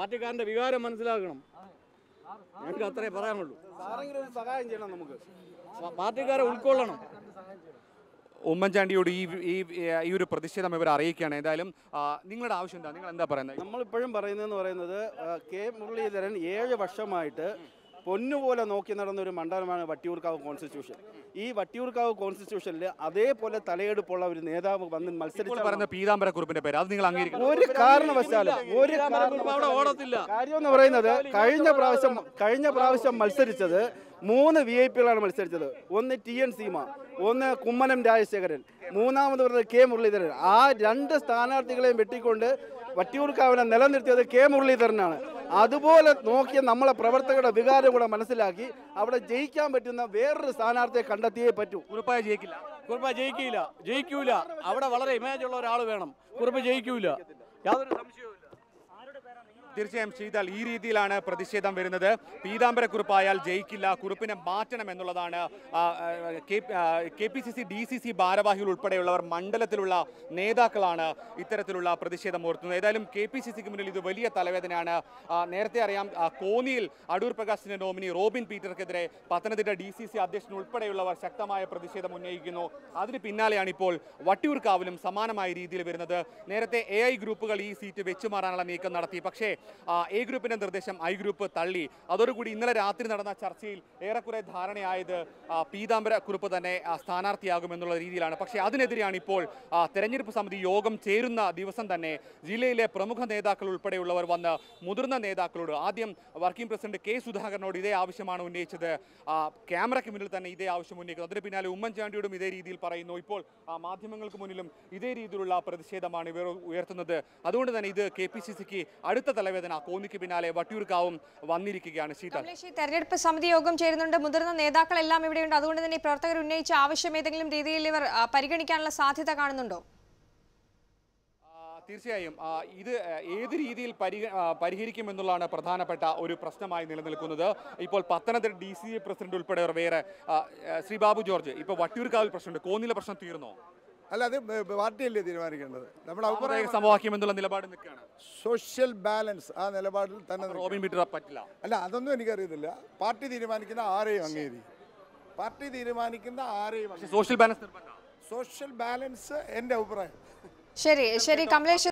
പാർട്ടിക്കാരന്റെ വികാരം മനസ്സിലാക്കണം ഞങ്ങൾക്ക് അത്രേ പറയാനുള്ളൂ ആരെങ്കിലും ഒരു സഹായം ചെയ്യണം നമുക്ക് പ- പാർട്ടിക്കാരെ ഉൾക്കൊള്ളണം ഉമ്മൻചാണ്ടിയോട് ഈ ഈ ഈ ഒരു പ്രതിഷേധം ഇവർ അറിയിക്കുകയാണ് എന്തായാലും ആ, നിങ്ങളുടെ ആവശ്യം എന്താ നിങ്ങൾ എന്താ പറയുന്നത് നമ്മളിപ്പോഴും പറയുന്നതെന്ന് പറയുന്നത് ആ, കെ മുരളീധരൻ ഏഴ് വർഷമായിട്ട് പൊന്നുപോലെ നോക്കി നടന്ന ഒരു മണ്ഡലമാണ് വട്ടിയൂർക്കാവ് കോൺസ്റ്റിറ്റ്യൂഷൻ ഈ വട്ടിയൂർക്കാവ് കോൺസ്റ്റിറ്റ്യൂഷനിൽ അതേപോലെ തലയെടുപ്പുള്ള ഒരു നേതാവ് വന്ന് ഇപ്പോൾ മത്സരിച്ച പറയുന്ന പീതാംബര കുറിപ്പിന്റെ പേര് അത് നിങ്ങൾ അംഗീകരിക്കണം ഒരു കാരണവശാലും ഒരു കുറുപ്പ് അവിടെ ഓടത്തില്ല കാര്യം എന്ന് പറയുന്നത് കഴിഞ്ഞ പ്രാവശ്യം കഴിഞ്ഞ പ്രാവശ്യം മത്സരിച്ചത് മൂന്ന് വി ഐ പികളാണ് മത്സരിച്ചത് ഒന്ന് ടി എൻ സീമ ഒന്ന് കുമ്മനം രാജശേഖരൻ മൂന്നാമത് പറഞ്ഞത് കെ മുരളീധരൻ ആ രണ്ട് സ്ഥാനാർത്ഥികളെയും വെട്ടിക്കൊണ്ട് വട്ടിയൂർക്കാവിനെ നിലനിർത്തിയത് കെ മുരളീധരനാണ് അതുപോലെ നോക്കിയ നമ്മളെ പ്രവർത്തകരുടെ വികാരം കൂടെ മനസ്സിലാക്കി അവിടെ ജയിക്കാൻ പറ്റുന്ന വേറൊരു സ്ഥാനാർത്ഥിയെ കണ്ടെത്തിയേ പറ്റൂ ഉറപ്പായി ജയിക്കില്ല കുറുപ്പ ജയിക്കില്ല ജയിക്കൂല അവിടെ വളരെ ഇമേജ് ഉള്ള ഒരാൾ വേണം കുറുപ്പ് ജയിക്കൂല യാതൊരു സംശയവും തീർച്ചയായും ചെയ്താൽ ഈ രീതിയിലാണ് പ്രതിഷേധം വരുന്നത് പീതാംബരക്കുറിപ്പായാൽ ജയിക്കില്ല കുറിപ്പിനെ മാറ്റണം എന്നുള്ളതാണ് ആ, ആ, കെ- ആ, K P C C D C C ഭാരവാഹികൾ ഉൾപ്പെടെയുള്ളവർ മണ്ഡലത്തിലുള്ള നേതാക്കളാണ് ഇത്തരത്തിലുള്ള പ്രതിഷേധം ഓർത്തുന്നത് ഏതായാലും കെ പി സി സിക്ക് മുന്നിൽ ഇത് വലിയ തലവേദനയാണ് ആ, നേരത്തെ അറിയാം ആ, കോന്നിയിൽ അടൂർ പ്രകാശിന്റെ നോമിനി റോബിൻ പീറ്റർക്കെതിരെ പത്തനംതിട്ട ഡി സി സി അധ്യക്ഷൻ ഉൾപ്പെടെയുള്ളവർ ശക്തമായ പ്രതിഷേധം ഉന്നയിക്കുന്നു അതിന് പിന്നാലെയാണ് ഇപ്പോൾ വട്ടിയൂർക്കാവിലും സമാനമായ രീതിയിൽ വരുന്നത് നേരത്തെ എ ഐ ഗ്രൂപ്പുകൾ ഈ സീറ്റ് വെച്ചു മാറാനുള്ള നീക്കം നടത്തി പക്ഷേ ആ, എ ഗ്രൂപ്പിന്റെ നിർദ്ദേശം ഐ ഗ്രൂപ്പ് തള്ളി അതോടുകൂടി ഇന്നലെ രാത്രി നടന്ന ചർച്ചയിൽ ഏറെക്കുറെ ധാരണയായത് ആ, പീതാംബര കുറിപ്പ് തന്നെ ആ, സ്ഥാനാർത്ഥിയാകുമെന്നുള്ള രീതിയിലാണ് പക്ഷേ അതിനെതിരെയാണ് ഇപ്പോൾ ആ, തെരഞ്ഞെടുപ്പ് സമിതി യോഗം ചേരുന്ന ദിവസം തന്നെ ജില്ലയിലെ പ്രമുഖ നേതാക്കൾ ഉൾപ്പെടെയുള്ളവർ വന്ന് മുതിർന്ന നേതാക്കളോട് ആദ്യം വർക്കിംഗ് പ്രസിഡന്റ് കെ സുധാകരനോട് ഇതേ ആവശ്യമാണ് ഉന്നയിച്ചത് ആ, ക്യാമറയ്ക്ക് മുന്നിൽ തന്നെ ഇതേ ആവശ്യം ഉന്നയിക്കുന്നു അതിന് പിന്നാലെ ഉമ്മൻചാണ്ടിയോടും ഇതേ രീതിയിൽ പറയുന്നു ഇപ്പോൾ ആ, മാധ്യമങ്ങൾക്ക് മുന്നിലും ഇതേ രീതിയിലുള്ള പ്രതിഷേധമാണ് ഇവർ ഉയർത്തുന്നത് അതുകൊണ്ട് തന്നെ ഇത് കെ പി സി സിക്ക് അടുത്ത തലവേദന കോന്നിക്ക് പിന്നാലെ വട്ടിയൂർക്കാവും വന്നിരിക്കുകയാണ് ശീതൽ കമലേഷ് ഈ തെരഞ്ഞെടുപ്പ് സമിതി യോഗം ചേരുന്നുണ്ട് മുതിർന്ന നേതാക്കളെല്ലാം ഇവിടെയുണ്ട് അതുകൊണ്ട് തന്നെ ഈ പ്രവർത്തകർ ഉന്നയിച്ച ആവശ്യം ഏതെങ്കിലും രീതിയിൽ ഇവർ ആ, പരിഗണിക്കാനുള്ള സാധ്യത കാണുന്നുണ്ടോ ആ, തീർച്ചയായും ആ, ഇത് ആ, ഏത് രീതിയിൽ പരിഹ ആ, പരിഹരിക്കുമെന്നുള്ളതാണ് പ്രധാനപ്പെട്ട ഒരു പ്രശ്നമായി നിലനിൽക്കുന്നത് ഇപ്പോൾ Pathanamthitta D C A president ഉൾപ്പെടെ വേറെ ആ, ആ, ശ്രീ ബാബു ജോർജ് ഇപ്പോൾ വട്ടിയൂർക്കാവിൽ പ്രശ്നമുണ്ട് കോന്നിലെ പ്രശ്നം തീർന്നോ അല്ല അത് ബ- പാർട്ടിയല്ലേ തീരുമാനിക്കേണ്ടത് നമ്മുടെ സാമുദായിക അഭിപ്രായം സമവാക്യം എന്നുള്ള നിലപാട് നിൽക്കുകയാണ് സോഷ്യൽ ബാലൻസ് ആ നിലപാടിൽ തന്നെ നിൽക്കും. റോബിൻ പീറ്റർ പറ്റില്ല അല്ല അതൊന്നും എനിക്കറിയത്തില്ല പാർട്ടി തീരുമാനിക്കുന്ന ആരെയും അംഗീകരിക്കും പാർട്ടി തീരുമാനിക്കുന്ന ആരെയും പക്ഷേ സോഷ്യൽ ബാലൻസ് നിർബന്ധമാണ് സോഷ്യൽ ബാലൻസ് എൻ്റെ അഭിപ്രായം ശരി ശരി കമലേഷ്